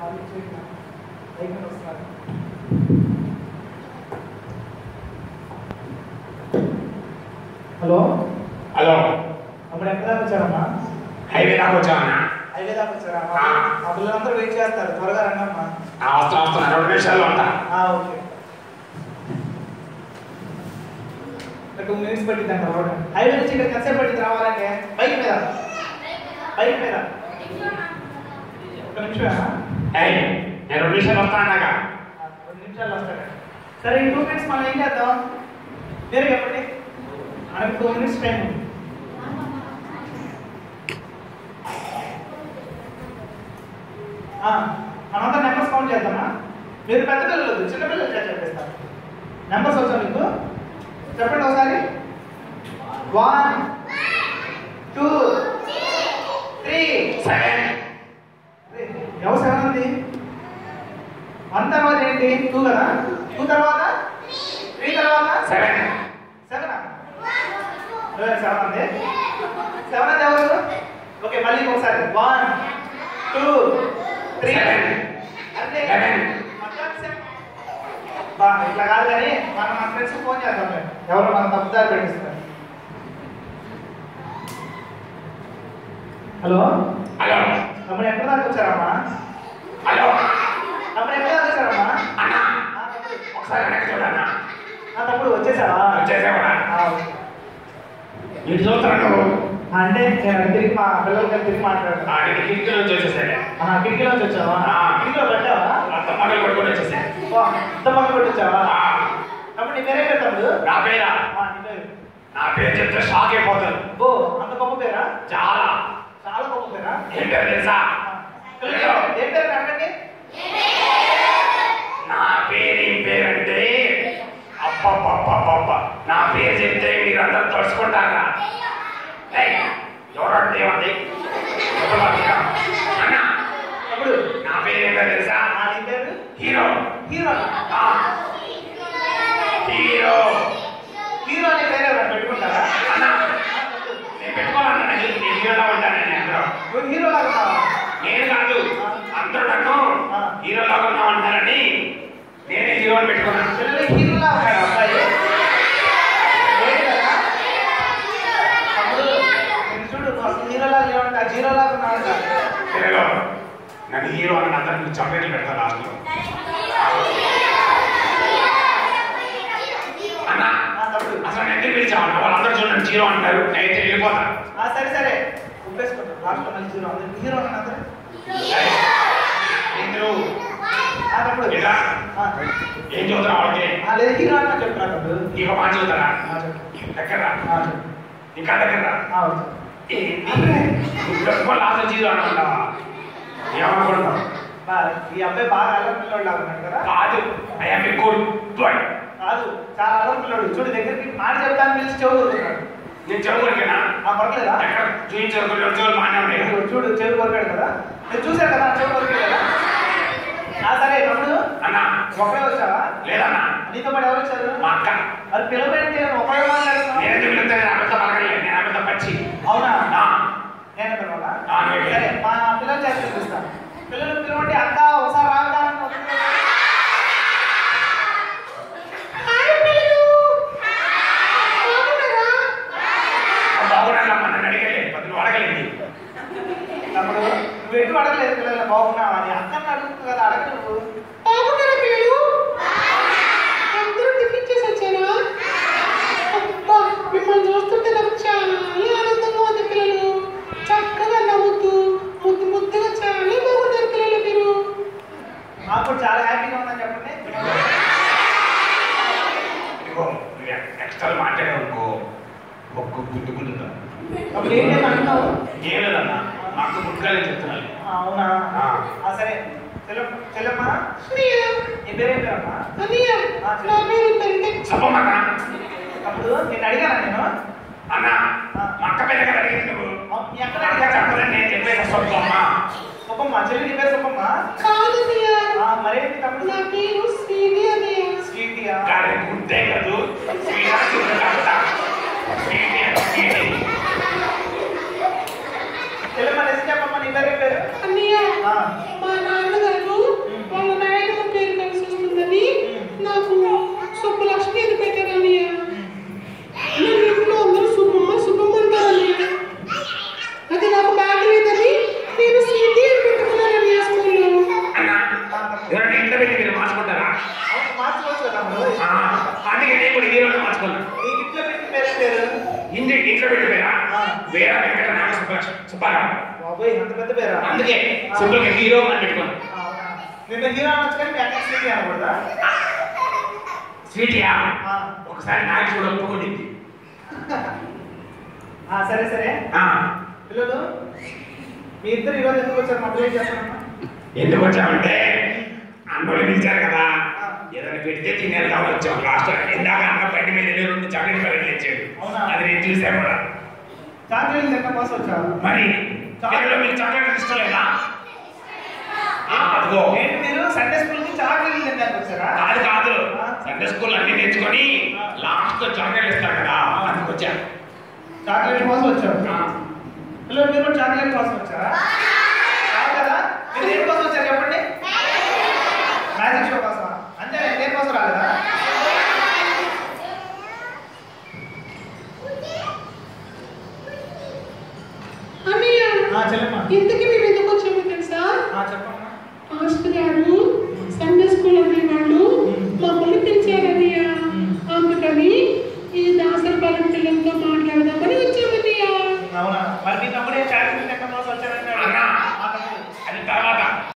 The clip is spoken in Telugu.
అది చూద్దాం. అయిపోయింది వస్తున్నారు. హలో హలో అప్పుడు ఎక్కడ దాకా వచ్చారమ్మా హైవే దాకా వచ్చామన్నా హైవే దాకా వచ్చారా ఆ. ఆ పిల్లలందరూ వెయిట్ చేస్తారు త్వరగా రండమ్మా ఆ, వస్తున్నా వస్తున్నా రెండు నిమిషాల్లో ఉంటా ఆ, ఓకే టూ మినిట్స్ పట్టింది అంట రోడ్ హైవే నుంచి ఇక్కడ ఎంతసేపు పట్టింది రావాలంటే బైక్ మీద బైక్ మీద ఒక నిమిషమేనా ఏయ్, నేను రెండు నిమిషాలు వస్తా అన్నాక ఆ, రెండు నిమిషాలు వస్తాడు సరే ఈ టూ మినిట్స్ మనం ఏం చేద్దాం మీరు చెప్పండి మనకి టూ మినిట్స్ టైం ఉంది ఆ, మనంతా నెంబర్స్ కౌంట్ చేద్దామా మీరు పెద్ద పిల్లలు వద్దు, చిన్న పిల్లలు చేసి చెప్పేస్తారు నెంబర్స్ వచ్చా మీకు చెప్పండి ఒకసారి వన్ టూ త్రీ సెవెన్ ఎవరు సెవెన్ ఉంది వన్ తర్వాత ఏంటి టూ కదా టూ తర్వాత త్రీ తర్వాత సెవెన్ సెవెన్ సెవెన్ ఉంది సెవెన్ అది ఎవరు ఓకే మళ్ళీ ఒకసారి వన్ టూ త్రీ Seven. అంటే Eleven. మొత్తం seven. బా ఇట్లా కాదు కానీ మనం మన ఫ్రెండ్స్ ఫోన్ చేద్దాం మేము ఎవరు మన తప్పుదారి పెట్టిస్తారు హలో హలో తమ్ముడు ఎక్కడ దాకా వచ్చారమ్మా హలో తమ్ముడు ఎక్కడ దాకా వచ్చారమ్మా అన్నా ఆ, తమ్ముడు. ఒకసారి వెనక్కి చూడన్నా ఆ, తమ్ముడు వచ్చేసావా వచ్చేసేవాడా ఆ, ఓకే. ఇటు చూస్తున్నాను నువ్వు అంటే నేను తిరిగి మా పిల్లలకి తిరిగి మాట్లాడతాను ఆ, నేను కిటికీ నుంచి వచ్చేసాడు ఆహా, కిటికీలోంచి వచ్చావా ఆ. కిటికీలో పెట్టావా మొత్తం మొదలు కొట్టుకొని వచ్చేసాడు వా, ఇంత పక్కన పెట్టి వచ్చావా ఆ, తమ్ముడు నీ పేరే పేరు తమ్ముడు నా పేరా ఆ, నీ పేరు నా పేరు చెప్తే షాక్ అయిపోతారు ఓ అంత గొప్ప పేరా చాలా చాలా గొప్ప పేరా ఏం పేరు తెలుసా ఆ, పిల్లలు, ఏం పేరు అడగండి నా పేరు ఏం పేరంటే అబ్బబ్బబ్బబ్బబ్బ నా పేరు చెప్తే మీరు అందరూ తడుచుకుంటారా ఏయ్, ఎవరంటే ఏమంది అన్న తమ్ముడు నా పేరు ఏంటో తెలుసా ఆ, నీ పేరు హీరో హీరో ఆ, హీరో హీరో అనే పేరు ఎవరైనా పెట్టుకుంటారా అన్న నేను పెట్టుకోవాలన్నా నేను హీరోలా ఉంటానని అందరూ నువ్వు హీరో లాగా ఉన్నావా? నేను కాదు అందరూ నన్ను హీరోలాగా ఉన్నావు అంటారని నేనే హీరోని పెట్టుకున్నాను పిల్లలు హీరోలా ఉన్నాడు అబ్బాయి లేదు కదా? తమ్ముడు నేను చూడు నువ్వు అసలు హీరోలా లేవంట జీరోలా ఉన్నాడు తెలుగులో నన్ను హీరో అని అందరికి చాక్లెట్లు పెడతాను లాస్ట్లో అన్న ఆ, తమ్ముడు అసలు నేను ఎందుకు పిలిచామన్న వాళ్ళందరూ చూడండి హీరో అంటారు నేనైతే వెళ్ళిపోతాను ఆ, సరే సరే ఒప్పేసుకుంటాం లాస్ట్లో మళ్ళీ హీరో అందరు హీరో అన్న అందరు ఏయ్, ఇందులో ఆ, తమ్ముడు ఇలా ఆ, ఏం చదువుతున్నావు వాళ్ళకి ఆ, లేదు హీరో అన్న చెప్తున్నా తమ్ముడు ఇక మాట చదువుతారా ఆ, చెప్పు. దగ్గర ఆ, చెప్పు. ఇంకా దగ్గర ఆ, ఓకే. లాస్ట్ హీరో అనుకుంటావా ఏమనుకుంటావు బా, ఈ అబ్బాయి బాగా అల్లరి పిల్లోడు ఉన్నాడు కదా కాదు ఐఎమ్ ఏ గుడ్ బాయ్ కాదు చాలా అల్లరి పిల్లోడు చూడు దగ్గరికి మాట చెప్తాను పిలిచి చెవు కొడుతున్నాడు నేను చదువుకోరికేనా ఆ పడలేదా ఎక్కడ చూపించారు చదువులు మానే ఉన్నాయి ఇదిగో చూడు చెవు కొరికాడు కదా నేను చూశాను కదా చెవు కొరికాడు కదా ఆ, సరే తమ్ముడు అన్న ఒకడే వచ్చావా లేదన్నా నీతో పాటు ఎవరు వచ్చారు మా అక్క మరి పిలవబెట్టి ఒకడే మాట్లాడుతున్నావు నేను ఎందుకు పిలుస్తాను నేను అబద్ధం పలకలేదు నేను అబద్ధం పచ్చి అవునా ఆ, నేను పిలవాలా ఆ, నువ్వే. సరే మా పిల్లలు చేసి పిలుస్తాను పిల్లలు పిలవండి అక్క ఒకసారి రాగా అని వస్తుంది. బాగున్నానమ్మా నన్ను అడిగలేదు పది నువ్వు అడగలేదు తమ్ముడు నువ్వు ఎటు అడగలేదు పిల్లలు బాగున్నావా అని అక్కని అడుగుతుంది కదా అడగ నువ్వు బాగున్నారా పిల్లలు అందరూ టిఫిన్ చేసి వచ్చారా అబ్బా మిమ్మల్ని చూస్తుంటే నాకు చాలా ఆనందంగా ఉంది పిల్లలు చక్కగా నవ్వుతూ ముద్దు ముద్దుగా చాలా బాగున్నారు పిల్లలు మీరు మాకు కూడా చాలా హ్యాపీగా ఉందని చెప్పండి ఇదిగో నువ్వు ఎక్స్ట్రా మాట్లాడావు అనుకో బొగ్గు గుడ్డు గుడ్డుగా అప్పుడు ఏం చేయాలి అంటున్నావు ఏం లేదన్నా నాకు ముట్టుకాలే చెప్తున్నాను ఆ, అవునా ఆ. ఆ, సరే చెల్ల చెల్లమ్మా అన్నయ్య నీ పేరేం పేరమ్మా అన్నయ్య నా పేరు పెంటే చెప్పమ్మా అప్పుడు నేను అడిగానా నేను అన్న మా అక్క పేరు కదా అడిగింది నువ్వు ఆ, మీ అక్కడ అక్క అడిగాను చెప్పదని నేను చెప్పేది సొంతమ్మా సుబ్బమ్మ చెల్లి నీ పేరు సుబ్బమ్మ కాదు అన్నయ్య ఆ, మరేంటి తమ్ముడు నా పేరు శ్రీని అన్నయ్య స్వీటీయా కానీ గుడ్డే కదూ శ్రీరా చిత్రకాంత స్వీటీ అంటే స్వీటీ. చెల్లమ్మ నిజం చెప్పమ్మ నీ పేరేం పేరు అన్నయ్య ఆ, మా నాన్నగారు ఇంటి ఇంట్లో పెట్టిపోయినా ఆ. వేరే వెంకట నాగ సుబ్బ సుబ్బారావు బాబోయ్ అంత పెద్ద పేరా అందుకే సింపుల్ గా హీరో అని పెట్టుకున్నాను ఆ, అవునా? నిన్న హీరో అనొచ్చు కానీ మీ అక్క స్వీటీ అనకూడదా స్వీటియా ఆ. ఒకసారి నాకు కూడా ఒప్పుకుండింది ఆ, సరే సరే ఆ, పిల్లలు మీ ఇద్దరు ఈరోజు ఎందుకు వచ్చారు మా పిల్లలు చెప్పండి ఎందుకు వచ్చామంటే అన్నోళ్ళు పిలిచారు కదా ఏదైనా పెడితే తినేది కాబట్టి వచ్చాం లాస్ట్ ఇందాక అన్న బండి మీద వెళ్ళి రెండు చాక్లెట్ ప్యాకెట్లు ఇచ్చాడు అవునా? అది నేను చూసాను కూడా చాక్లెట్లు తిన్న కోసం వచ్చారు మరి పిల్లలు మీకు చాక్లెట్ ఇష్టం లేదా ఆ, అదిగో ఏంటి మీరు సండే స్కూల్ కి చాక్లెట్లు తినడానికి వచ్చారా కాదు కాదు ఆ. సండే స్కూల్ అన్ని నేర్చుకొని ఆ. లాస్ట్ లో చాక్లెట్ ఇస్తారు కదా అందుకు వచ్చాను చాక్లెట్ కోసం వచ్చారు ఆ. పిల్లలు మీరు కూడా చాక్లెట్ కోసం వచ్చారా కాదు కదా మీరు దేని కోసం వచ్చారు చెప్పండి మ్యాజిక్ షో కోసం అంతే దేని కోసం రాలేదా